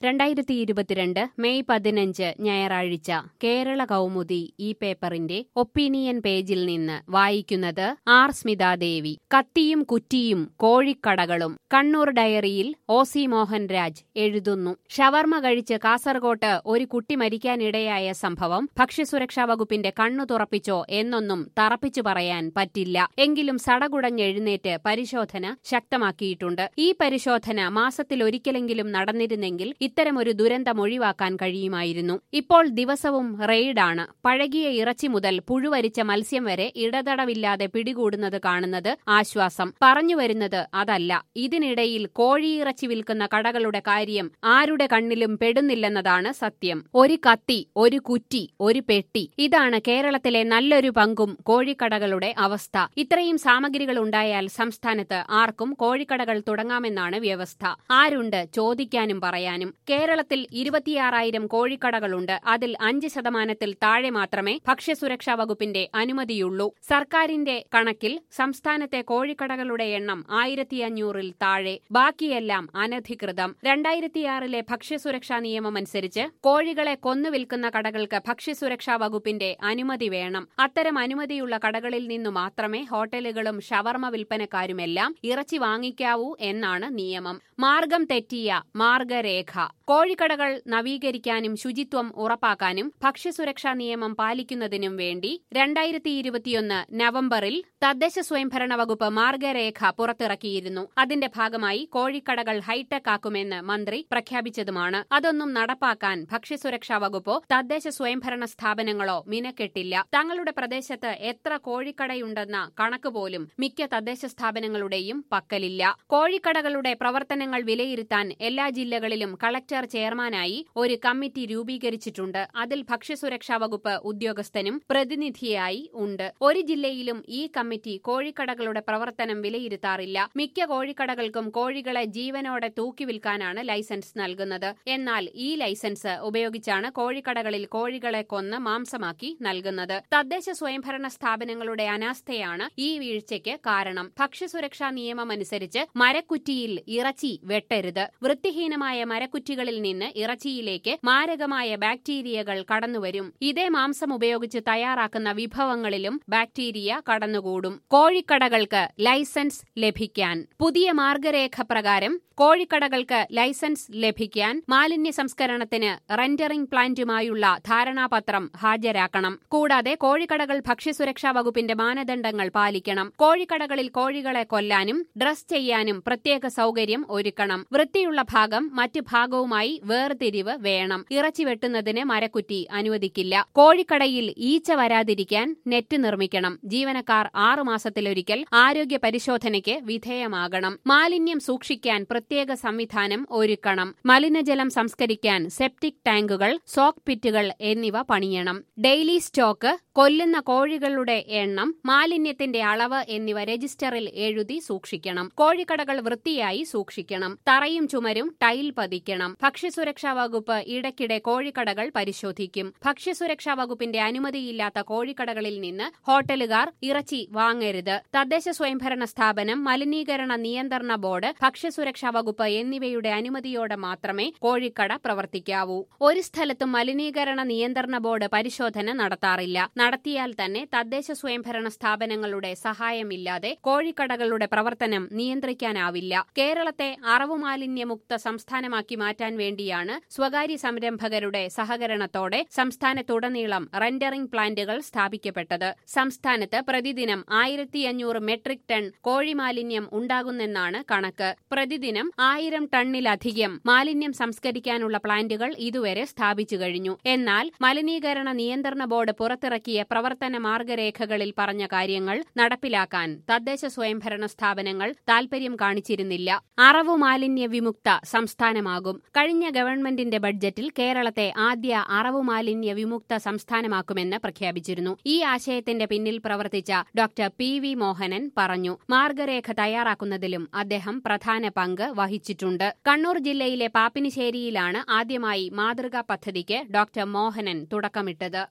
രണ്ടായിരത്തി ഇരുപത്തിരണ്ട് മെയ് പതിനഞ്ച് ഞായറാഴ്ച കേരള കൗമുദി ഈ പേപ്പറിന്റെ ഒപ്പീനിയൻ പേജിൽ നിന്ന് വായിക്കുന്നത് ആർ സ്മിതാദേവി കത്തിയും കുറ്റിയും കോഴിക്കടകളും കണ്ണൂർ ഡയറിയിൽ ഒ സി മോഹൻരാജ് എഴുതുന്നു ഷവർമ കഴിച്ച് കാസർകോട്ട് ഒരു കുട്ടി മരിക്കാനിടയായ സംഭവം ഭക്ഷ്യസുരക്ഷാ വകുപ്പിന്റെ കണ്ണു തുറപ്പിച്ചോ എന്നൊന്നും തറപ്പിച്ചു പറയാൻ പറ്റില്ല എങ്കിലും സടകുടഞ്ഞെഴുന്നേറ്റ് പരിശോധന ശക്തമാക്കിയിട്ടുണ്ട് ഈ പരിശോധന മാസത്തിലൊരിക്കലെങ്കിലും നടന്നിരുന്നെങ്കിൽ ഇത്തരമൊരു ദുരന്തം ഒഴിവാക്കാൻ കഴിയുമായിരുന്നു ഇപ്പോൾ ദിവസവും റെയ്ഡാണ് പഴകിയ ഇറച്ചി മുതൽ പുഴുവരിച്ച മത്സ്യം വരെ ഇടതടവില്ലാതെ പിടികൂടുന്നത് കാണുന്നത് ആശ്വാസം പറഞ്ഞുവരുന്നത് അതല്ല ഇതിനിടയിൽ കോഴിയിറച്ചി വിൽക്കുന്ന കടകളുടെ കാര്യം ആരുടെ കണ്ണിലും പെടുന്നില്ലെന്നതാണ് സത്യം ഒരു കത്തി ഒരു കുറ്റി ഒരു പെട്ടി ഇതാണ് കേരളത്തിലെ നല്ലൊരു പങ്കും കോഴിക്കടകളുടെ അവസ്ഥ ഇത്രയും സാമഗ്രികൾ ഉണ്ടായാൽ സംസ്ഥാനത്ത് ആർക്കും കോഴിക്കടകൾ തുടങ്ങാമെന്നാണ് വ്യവസ്ഥ ആരുണ്ട് ചോദിക്കാനും പറയാനും കേരളത്തിൽ ഇരുപത്തിയാറായിരം കോഴിക്കടകളുണ്ട് അതിൽ അഞ്ച് ശതമാനത്തിൽ താഴെ മാത്രമേ ഭക്ഷ്യസുരക്ഷാ വകുപ്പിന്റെ അനുമതിയുള്ളൂ സർക്കാരിന്റെ കണക്കിൽ സംസ്ഥാനത്തെ കോഴിക്കടകളുടെ എണ്ണം ആയിരത്തി അഞ്ഞൂറിൽ താഴെ ബാക്കിയെല്ലാം അനധികൃതം രണ്ടായിരത്തിയാറിലെ ഭക്ഷ്യസുരക്ഷാ നിയമമനുസരിച്ച് കോഴികളെ കൊന്നു വിൽക്കുന്ന കടകൾക്ക് ഭക്ഷ്യസുരക്ഷാ വകുപ്പിന്റെ അനുമതി വേണം അത്തരം അനുമതിയുള്ള കടകളിൽ നിന്നു മാത്രമേ ഹോട്ടലുകളും ഷവർമ വിൽപ്പനക്കാരുമെല്ലാം ഇറച്ചി വാങ്ങിക്കാവൂ എന്നാണ് നിയമം മാർഗം തെറ്റിയ മാർഗരേഖ കോഴിക്കടകൾ നവീകരിക്കാനും ശുചിത്വം ഉറപ്പാക്കാനും ഭക്ഷ്യസുരക്ഷാ നിയമം പാലിക്കുന്നതിനും വേണ്ടി രണ്ടായിരത്തി ഇരുപത്തിയൊന്ന് നവംബറിൽ തദ്ദേശ സ്വയംഭരണ വകുപ്പ് മാർഗരേഖ പുറത്തിറക്കിയിരുന്നു അതിന്റെ ഭാഗമായി കോഴിക്കടകൾ ഹൈടെക് ആക്കുമെന്ന് മന്ത്രി പ്രഖ്യാപിച്ചതുമാണ് അതൊന്നും നടപ്പാക്കാൻ ഭക്ഷ്യസുരക്ഷാ വകുപ്പോ തദ്ദേശ സ്വയംഭരണ സ്ഥാപനങ്ങളോ മിനക്കെട്ടില്ല തങ്ങളുടെ പ്രദേശത്ത് എത്ര കോഴിക്കടയുണ്ടെന്ന കണക്ക് പോലും മിക്ക തദ്ദേശ സ്ഥാപനങ്ങളുടെയും പക്കലില്ല കോഴിക്കടകളുടെ പ്രവർത്തനങ്ങൾ വിലയിരുത്താൻ എല്ലാ ജില്ലകളിലും കളക്ടർ ചെയർമാനായി ഒരു കമ്മിറ്റി രൂപീകരിച്ചിട്ടുണ്ട് അതിൽ ഭക്ഷ്യസുരക്ഷാ വകുപ്പ് ഉദ്യോഗസ്ഥനും പ്രതിനിധിയായി ഉണ്ട് ഒരു ജില്ലയിലും ഈ കമ്മിറ്റി കോഴിക്കടകളുടെ പ്രവർത്തനം വിലയിരുത്താറില്ല മിക്ക കോഴിക്കടകൾക്കും കോഴികളെ ജീവനോടെ തൂക്കി വിൽക്കാനാണ് ലൈസൻസ് നൽകുന്നത് എന്നാൽ ഈ ലൈസൻസ് ഉപയോഗിച്ചാണ് കോഴിക്കടകളിൽ കോഴികളെ കൊന്ന് മാംസമാക്കി നൽകുന്നത് തദ്ദേശ സ്വയംഭരണ സ്ഥാപനങ്ങളുടെ അനാസ്ഥയാണ് ഈ വീഴ്ചയ്ക്ക് കാരണം ഭക്ഷ്യസുരക്ഷാ നിയമമനുസരിച്ച് മരക്കുറ്റിയിൽ ഇറച്ചി വെട്ടരുത് വൃത്തിഹീനമായ മരക്കുറ്റികളിൽ നിന്ന് ഇറച്ചിയിലേക്ക് മാരകമായ ബാക്ടീരിയകൾ കടന്നുവരും ഇതേ മാംസം ഉപയോഗിച്ച് തയ്യാറാക്കുന്ന വിഭവങ്ങളിലും ബാക്ടീരിയ കടന്നുകൂടും കോഴിക്കടകൾക്ക് ലൈസൻസ് ലഭിക്കാൻ പുതിയ മാർഗരേഖ പ്രകാരം കോഴിക്കടകൾക്ക് ലൈസൻസ് ലഭിക്കാൻ മാലിന്യ സംസ്കരണത്തിന് റെൻഡറിംഗ് പ്ലാന്റുമായുള്ള ധാരണാപത്രം ഹാജരാക്കണം കൂടാതെ കോഴിക്കടകൾ ഭക്ഷ്യസുരക്ഷാ വകുപ്പിന്റെ മാനദണ്ഡങ്ങൾ പാലിക്കണം കോഴിക്കടകളിൽ കോഴികളെ കൊല്ലാനും ഡ്രസ് ചെയ്യാനും പ്രത്യേക സൗകര്യം ഒരുക്കണം വൃത്തിയുള്ള ഭാഗം മറ്റു ഭാഗവുമായി വേർതിരിവ് വേണം ഇറച്ചി വെട്ടുന്നതിന് മരക്കുറ്റി അനുവദിക്കില്ല കോഴിക്കടയിൽ ഈച്ച വരാതിരിക്കാൻ നെറ്റ് നിർമ്മിക്കണം ജീവനക്കാർ ആറുമാസത്തിലൊരിക്കൽ ആരോഗ്യ പരിശോധനയ്ക്ക് വിധേയമാകണം മാലിന്യം സൂക്ഷിക്കാൻ പ്രത്യേക സംവിധാനം ഒരുക്കണം മലിനജലം സംസ്കരിക്കാൻ സെപ്റ്റിക് ടാങ്കുകൾ സോക്ക് പിറ്റുകൾ എന്നിവ പണിയണം ഡെയിലി സ്റ്റോക്ക് കൊല്ലുന്ന കോഴികളുടെ എണ്ണം മാലിന്യത്തിന്റെ അളവ് എന്നിവ രജിസ്റ്ററിൽ എഴുതി സൂക്ഷിക്കണം കോഴിക്കടകൾ വൃത്തിയായി സൂക്ഷിക്കണം തറയും ചുമരും ടൈൽ പതിക്കണം ഭക്ഷ്യസുരക്ഷാ വകുപ്പ് ഇടയ്ക്കിടെ കോഴിക്കടകൾ പരിശോധിക്കും ഭക്ഷ്യസുരക്ഷാ വകുപ്പിന്റെ അനുമതിയില്ലാത്ത കോഴിക്കടകളിൽ നിന്ന് ഹോട്ടലുകാർ ഇറച്ചി വാങ്ങരുത് തദ്ദേശ സ്വയംഭരണ സ്ഥാപനം മലിനീകരണ നിയന്ത്രണ ബോർഡ് ഭക്ഷ്യസുരക്ഷാ വകുപ്പ് എന്നിവയുടെ അനുമതിയോടെ മാത്രമേ കോഴിക്കട പ്രവർത്തിക്കാവൂ ഒരു സ്ഥലത്തും മലിനീകരണ നിയന്ത്രണ ബോർഡ് പരിശോധന നടത്താറില്ല നടത്തിയാൽ തന്നെ തദ്ദേശ സ്വയംഭരണ സ്ഥാപനങ്ങളുടെ സഹായമില്ലാതെ കോഴിക്കടകളുടെ പ്രവർത്തനം നിയന്ത്രിക്കാനാവില്ല കേരളത്തെ അറവുമാലിന്യമുക്ത സംസ്ഥാനമാക്കി മാറ്റാൻ വേണ്ടിയാണ് സ്വകാര്യ സംരംഭകരുടെ സഹകരണത്തോടെ സംസ്ഥാനത്തുടനീളം റെൻഡറിംഗ് പ്ലാന്റുകൾ സ്ഥാപിക്കപ്പെട്ടത് സംസ്ഥാനത്ത് പ്രതിദിനം ആയിരത്തി അഞ്ഞൂറ് മെട്രിക് ടൺ കോഴിമാലിന്യം ഉണ്ടാകുന്നെന്നാണ് കണക്ക് പ്രതിദിനം ആയിരം ടണ്ണിലധികം മാലിന്യം സംസ്കരിക്കാനുള്ള പ്ലാന്റുകൾ ഇതുവരെ സ്ഥാപിച്ചു കഴിഞ്ഞു എന്നാൽ മലിനീകരണ നിയന്ത്രണ ബോർഡ് പുറത്തിറക്കിയ പ്രവർത്തന മാർഗരേഖകളിൽ പറഞ്ഞ കാര്യങ്ങൾ നടപ്പിലാക്കാൻ തദ്ദേശ സ്വയംഭരണ സ്ഥാപനങ്ങൾ താൽപര്യം കാണിച്ചിരുന്നില്ല അറവു മാലിന്യ വിമുക്ത സംസ്ഥാനമാകും കഴിഞ്ഞ ഗവൺമെന്റിന്റെ ബഡ്ജറ്റിൽ കേരളത്തെ ആദ്യ അറവു മാലിന്യ വിമുക്ത സംസ്ഥാനമാക്കുമെന്ന് പ്രഖ്യാപിച്ചിരുന്നു ഈ ആശയത്തിന്റെ പിന്നിൽ പ്രവർത്തിച്ച ഡോക്ടർ പി വി മോഹനൻ പറഞ്ഞു മാർഗരേഖ തയ്യാറാക്കുന്നതിലും അദ്ദേഹം പ്രധാന പങ്ക് വഹിച്ചിട്ടുണ്ട് കണ്ണൂർ ജില്ലയിലെ പാപ്പിനിശ്ശേരിയിലാണ് ആദ്യമായി മാതൃകാ പദ്ധതിക്ക് ഡോക്ടർ മോഹനൻ തുടക്കമിട്ടത്